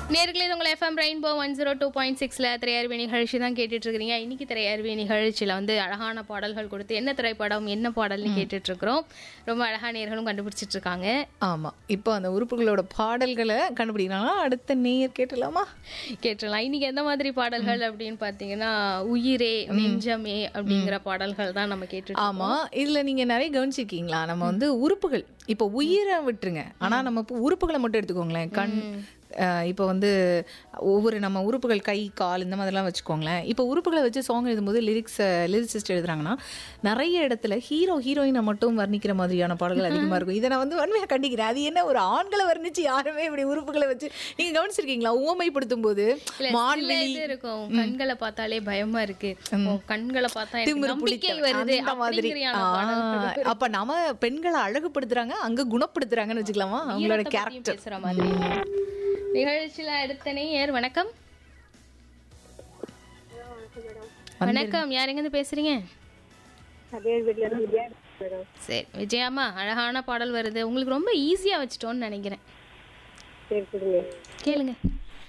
நேர்களே இது உங்கள் FM rainbow one zero two point சிக்ஸில் திரையறிவி நிகழ்ச்சி தான் கேட்டுட்டு இருக்கிறீங்க இன்னைக்கு திரையறிவி நிகழ்ச்சியில் வந்து அழகான பாடல்கள் கொடுத்து என்ன திரைப்படம் என்ன பாடல்னு கேட்டுட்டு இருக்கிறோம் ரொம்ப அழகா நேர்களும் கண்டுபிடிச்சிட்டு இருக்காங்க ஆமா இப்போ அந்த உறுப்புகளோட பாடல்களை கண்டுபிடிக்கலாம் அடுத்த நேயர் கேட்டலாமா கேட்டுடலாம் இன்னைக்கு எந்த மாதிரி பாடல்கள் அப்படின்னு பார்த்தீங்கன்னா உயிரே நெஞ்சமே அப்படிங்கிற பாடல்கள் தான் நம்ம கேட்டுட்டு ஆமா இதுல நீங்க நிறைய கவனிச்சிருக்கீங்களா நம்ம வந்து உறுப்புகள் இப்போ உயிரை விட்டுருங்க ஆனா நம்ம இப்போ உறுப்புகளை மட்டும் எடுத்துக்கோங்களேன் கண் அஹ் இப்போ வந்து ஒவ்வொரு நம்ம உறுப்புகள் கை கால் இந்த மாதிரிலாம் வச்சுக்கோங்களேன் இப்போ உறுப்புகளை வச்சு சாங் எழுதும்போது லிரிக்ஸ் லிரிக்ஸிஸ்ட் எழுதுறாங்கன்னா நிறைய இடத்துல ஹீரோ ஹீரோயினை மட்டும் வர்ணிக்கிற மாதிரியான பாடல்கள் அதிகமா இருக்கும் இதை நான் வந்து வன்மையாக கண்டிக்கிறேன் அது என்ன ஒரு ஆண்களை வர்ணிச்சு யாருமே இப்படி உறுப்புகளை வச்சு நீங்க கவனிச்சிருக்கீங்களா உவமைப்படுத்தும் போது சில மான்வெளி இது இருக்கும் கண்களை பார்த்தாலே பயமா இருக்கு உன் கண்களை பார்த்தா எனக்கு திமிரு நம்பிக்கை பிடிக்க வருது அந்த மாதிரி அப்படிங்கிறியான பாடல்கள் ஆ, அப்ப நாம பெண்களை அழகுபடுத்துறாங்க அங்க குணப்படுத்துறாங்கன்னு வச்சுக்கலாமா அவங்களோட வீரத்தை பத்தியும் கேரக்டர் பேசுற மாதிரி நிகழ்ச்சியில அடுத்த நேயர் வணக்கம் வணக்கம் யார் எங்க இருந்து பேசுறீங்க சரி விஜயாமா அழகான பாடல் வருது உங்களுக்கு ரொம்ப ஈஸியா வச்சுட்டோம்னு நினைக்கிறேன் கேளுங்க